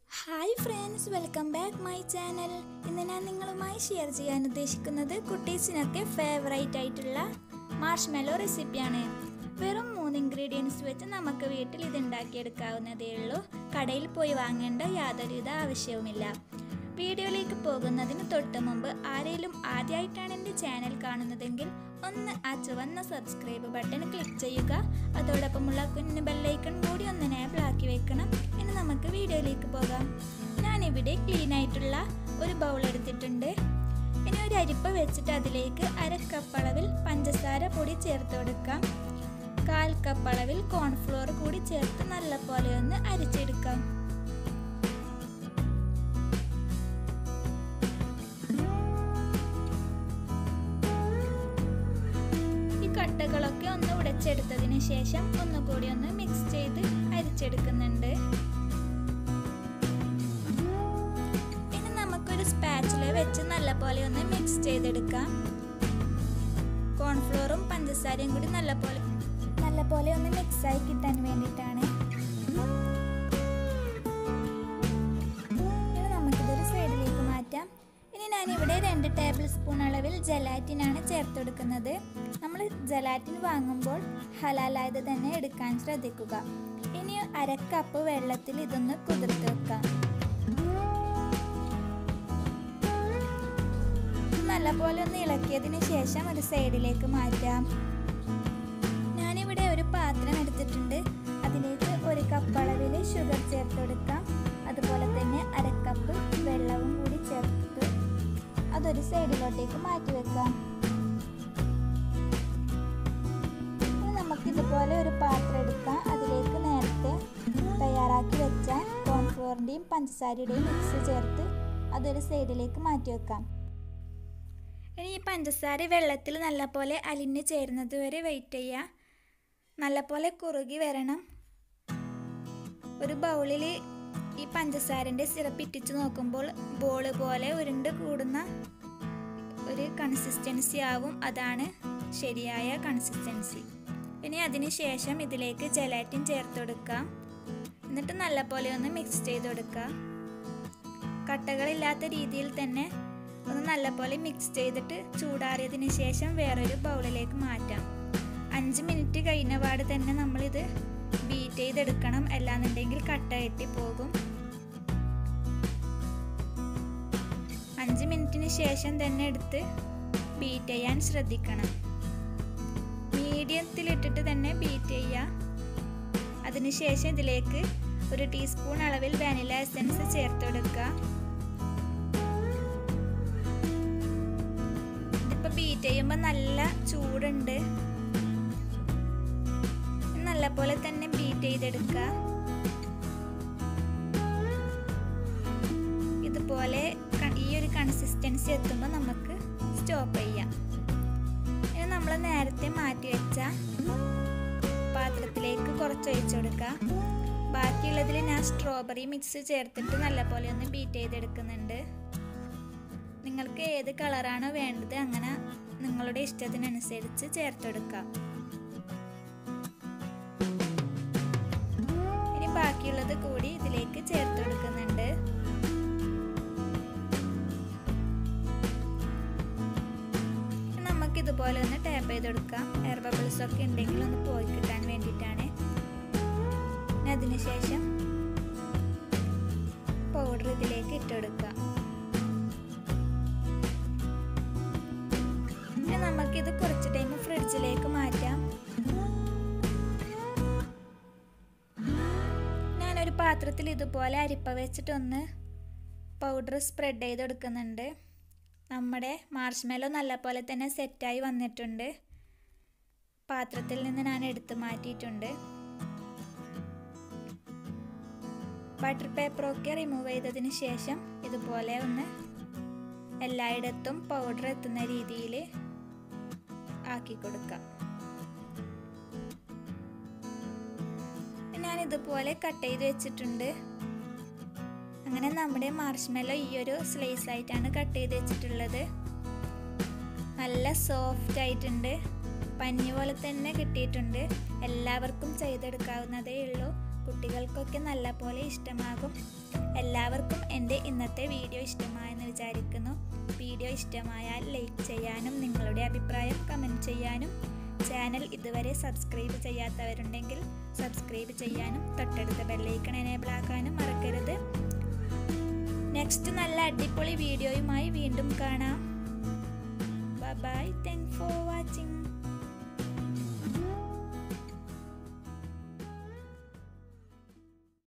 hi friends welcome back my channel ഇന്ന് ഞാൻ നിങ്ങളുമായി ഷെയർ ചെയ്യാൻ ഉദ്ദേശിക്കുന്നത് കുട്ടീസിനൊക്കെ ഫേവറേറ്റ് ആയിട്ടുള്ള മാർഷ്മെലോ റെസിപ്പിയാണ് വെറും മൂന്ന് ഇൻഗ്രീഡിയൻസ് വെച്ച് നമുക്ക് വീട്ടിൽ ഇത് ഉണ്ടാക്കിയെടുക്കാവുന്നതേ ഉള്ളൂ കടയിൽ പോയി വാങ്ങേണ്ട യാതൊരുവിധ ആവശ്യവുമില്ല വീഡിയോയിലേക്ക് പോകുന്നതിന് തൊട്ട് മുമ്പ് ആരെങ്കിലും ആദ്യമായിട്ടാണ് എൻ്റെ ചാനൽ കാണുന്നതെങ്കിൽ ഒന്ന് ആ ചുവന്ന സബ്സ്ക്രൈബ് ബട്ടൺ ക്ലിക്ക് ചെയ്യുക അതോടൊപ്പമുള്ള കുഞ്ഞു ബെല്ലൈക്കൺ കൂടി ഒന്ന് എനേബിൾ ആക്കി വെക്കണം ഇനി നമുക്ക് വീഡിയോയിലേക്ക് പോകാം ഞാനിവിടെ ക്ലീൻ ആയിട്ടുള്ള ഒരു ബൗൾ എടുത്തിട്ടുണ്ട് ഇനി ഒരു അരിപ്പ വെച്ചിട്ട് അതിലേക്ക് അര കപ്പ് അളവിൽ പഞ്ചസാര പൊടി ചേർത്ത് കൊടുക്കാം കാൽ കപ്പ് അളവിൽ കോൺഫ്ലോർ കൂടി ചേർത്ത് നല്ലപോലെ ഒന്ന് അരിച്ചെടുക്കാം ഈ കട്ടകളൊക്കെ ഒന്ന് ഉടച്ചെടുത്തതിന് ശേഷം ഒന്നുകൂടി ഒന്ന് മിക്സ് ചെയ്ത് അരിച്ചെടുക്കുന്നുണ്ട് ഇനി നമുക്കൊരു സ്പാച്ചില വെച്ച് നല്ലപോലെ ഒന്ന് മിക്സ് ചെയ്തെടുക്കാം കോൺഫ്ലോറും പഞ്ചസാരയും കൂടി നല്ലപോലെ നല്ലപോലെ ഒന്ന് മിക്സ് ആയി കിട്ടാൻ വേണ്ടിയിട്ടാണ് ഇനി നമുക്കിതൊരു സൈഡിലേക്ക് മാറ്റാം ഇനി ഞാനിവിടെ രണ്ട് ടേബിൾ സ്പൂൺ അളവിൽ ജലാറ്റിനാണ് ചേർത്ത് കൊടുക്കുന്നത് നമ്മൾ ജലാറ്റിൻ വാങ്ങുമ്പോൾ ഹലാലായത് തന്നെ എടുക്കാൻ ശ്രദ്ധിക്കുക ഇനി അര കപ്പ് വെള്ളത്തിൽ ഇതൊന്ന് കുതിർത്ത് വെക്കാം നല്ലപോലെ ഒന്ന് ഇളക്കിയതിന് ശേഷം ഒരു സൈഡിലേക്ക് മാറ്റാം ഞാനിവിടെ ഒരു പാത്രം എടുത്തിട്ടുണ്ട് അതിലേക്ക് ഒരു കപ്പ് അളവിൽ ഷുഗർ ചേർത്ത് കൊടുക്കാം അതുപോലെ തന്നെ അര കപ്പ് വെള്ളവും കൂടി ചേർത്ത് അതൊരു സൈഡിലോട്ടേക്ക് മാറ്റി വെക്കാം ഇനി നമുക്ക് ഇതുപോലെ ഒരു പാത്രം എടുക്കാം അതിലേക്ക് നേരത്തെ തയ്യാറാക്കി വെച്ച കോൺഫ്ലോറിൻ്റെയും പഞ്ചസാരയുടെയും മിക്സ് ചേർത്ത് അതൊരു സൈഡിലേക്ക് മാറ്റി വെക്കാം ഇനി ഈ പഞ്ചസാര വെള്ളത്തിൽ നല്ലപോലെ അലിഞ്ഞ് ചേരുന്നത് വരെ വെയിറ്റ് ചെയ്യുക നല്ലപോലെ കുറുകി വരണം ഒരു ബൗളിൽ ഈ പഞ്ചസാരൻ്റെ സിറപ്പ് ഇറ്റിച്ച് നോക്കുമ്പോൾ ബോള് പോലെ ഉരുണ്ട് കൂടുന്ന ഒരു കൺസിസ്റ്റൻസി ആവും അതാണ് ശരിയായ കൺസിസ്റ്റൻസി ഇനി അതിന് ശേഷം ഇതിലേക്ക് ജലാറ്റിൻ ചേർത്ത് കൊടുക്കുക എന്നിട്ട് നല്ലപോലെ ഒന്ന് മിക്സ് ചെയ്ത് കൊടുക്കുക കട്ടകളില്ലാത്ത രീതിയിൽ തന്നെ ഒന്ന് നല്ലപോലെ മിക്സ് ചെയ്തിട്ട് ചൂടാറിയതിന് ശേഷം വേറൊരു ബൗളിലേക്ക് മാറ്റാം അഞ്ച് മിനിറ്റ് കഴിഞ്ഞ പാട് തന്നെ നമ്മളിത് ബീറ്റ് ചെയ്തെടുക്കണം അല്ലാന്നുണ്ടെങ്കിൽ കട്ട കെട്ടി പോകും അഞ്ച് മിനിറ്റിന് ശേഷം തന്നെ എടുത്ത് ബീറ്റ് ചെയ്യാൻ ശ്രദ്ധിക്കണം മീഡിയത്തിലിട്ടിട്ട് തന്നെ ബീറ്റ് ചെയ്യുക അതിനുശേഷം ഇതിലേക്ക് ഒരു ടീസ്പൂൺ അളവിൽ വാനില എസൻസ് ചേർത്ത് കൊടുക്കുക ഇതിപ്പോൾ ബീറ്റ് ചെയ്യുമ്പോൾ നല്ല ചൂടുണ്ട് നല്ലപോലെ തന്നെ ബീറ്റ് ചെയ്തെടുക്കുക ഇതുപോലെ ഈ ഒരു കൺസിസ്റ്റൻസി എത്തുമ്പോൾ നമുക്ക് സ്റ്റോപ്പ് ചെയ്യാം ഇനി നമ്മൾ നേരത്തെ മാറ്റി വെച്ച പാത്രത്തിലേക്ക് കുറച്ച് ഒഴിച്ചു കൊടുക്കുക ബാക്കിയുള്ളതിൽ ഞാൻ സ്ട്രോബെറി മിക്സ് ചേർത്തിട്ട് നല്ലപോലെ ഒന്ന് ബീറ്റ് ചെയ്തെടുക്കുന്നുണ്ട് നിങ്ങൾക്ക് ഏത് കളറാണോ വേണ്ടത് അങ്ങനെ നിങ്ങളുടെ ഇഷ്ടത്തിനനുസരിച്ച് ചേർത്തെടുക്കാം ഇനി ബാക്കിയുള്ളത് കൂടി ഇതിലേക്ക് ചേർത്ത് കൊടുക്കുന്നുണ്ട് നമുക്ക് ഇതുപോലെ ഒന്ന് ടാപ്പ് ചെയ്ത് കൊടുക്കാം എയർ ബബിൾസ് ഒക്കെ ഉണ്ടെങ്കിൽ ഒന്ന് പോയി കിട്ടാൻ വേണ്ടിയിട്ടാണ് അതിനുശേഷം പൗഡർ ഇതിലേക്ക് ഇട്ടുകൊടുക്കാം ഇനി നമുക്കിത് കുറച്ച് ടൈം ഫ്രിഡ്ജിലേക്ക് മാറ്റാം ഞാനൊരു പാത്രത്തിൽ ഇതുപോലെ അരിപ്പ വെച്ചിട്ടൊന്ന് പൗഡർ സ്പ്രെഡ് ചെയ്ത് കൊടുക്കുന്നുണ്ട് നമ്മുടെ മാർഷ്മെലോ നല്ലപോലെ തന്നെ സെറ്റായി വന്നിട്ടുണ്ട് പാത്രത്തിൽ നിന്ന് ഞാൻ എടുത്തു മാറ്റിയിട്ടുണ്ട് ബട്ടർ പേപ്പറൊക്കെ റിമൂവ് ചെയ്തതിന് ശേഷം ഇതുപോലെ ഒന്ന് എല്ലായിടത്തും പൗഡർ എത്തുന്ന രീതിയിൽ ആക്കി കൊടുക്കാം ഞാൻ ഇതുപോലെ കട്ട് ചെയ്ത് വെച്ചിട്ടുണ്ട് അങ്ങനെ നമ്മുടെ മാർഷ്മെല്ലോ ഈ ഒരു സ്ലൈസ് ആയിട്ടാണ് കട്ട് ചെയ്ത് വെച്ചിട്ടുള്ളത് നല്ല സോഫ്റ്റ് ആയിട്ടുണ്ട് പഞ്ഞി പോലെ തന്നെ കിട്ടിയിട്ടുണ്ട് എല്ലാവർക്കും ചെയ്തെടുക്കാവുന്നതേ ഉള്ളൂ കുട്ടികൾക്കൊക്കെ നല്ല പോലെ ഇഷ്ടമാകും എല്ലാവർക്കും എൻ്റെ ഇന്നത്തെ വീഡിയോ ഇഷ്ടമായെന്ന് വിചാരിക്കുന്നു വീഡിയോ ഇഷ്ടമായാൽ ലൈക്ക് ചെയ്യാനും നിങ്ങളുടെ അഭിപ്രായം കമൻറ്റ് ചെയ്യാനും ചാനൽ ഇതുവരെ സബ്സ്ക്രൈബ് ചെയ്യാത്തവരുണ്ടെങ്കിൽ സബ്സ്ക്രൈബ് ചെയ്യാനും തൊട്ടടുത്ത ബെല്ലൈക്കൺ എനേബിൾ ആക്കാനും മറക്കരുത് നെക്സ്റ്റ് നല്ല അടിപൊളി വീഡിയോയുമായി വീണ്ടും കാണാം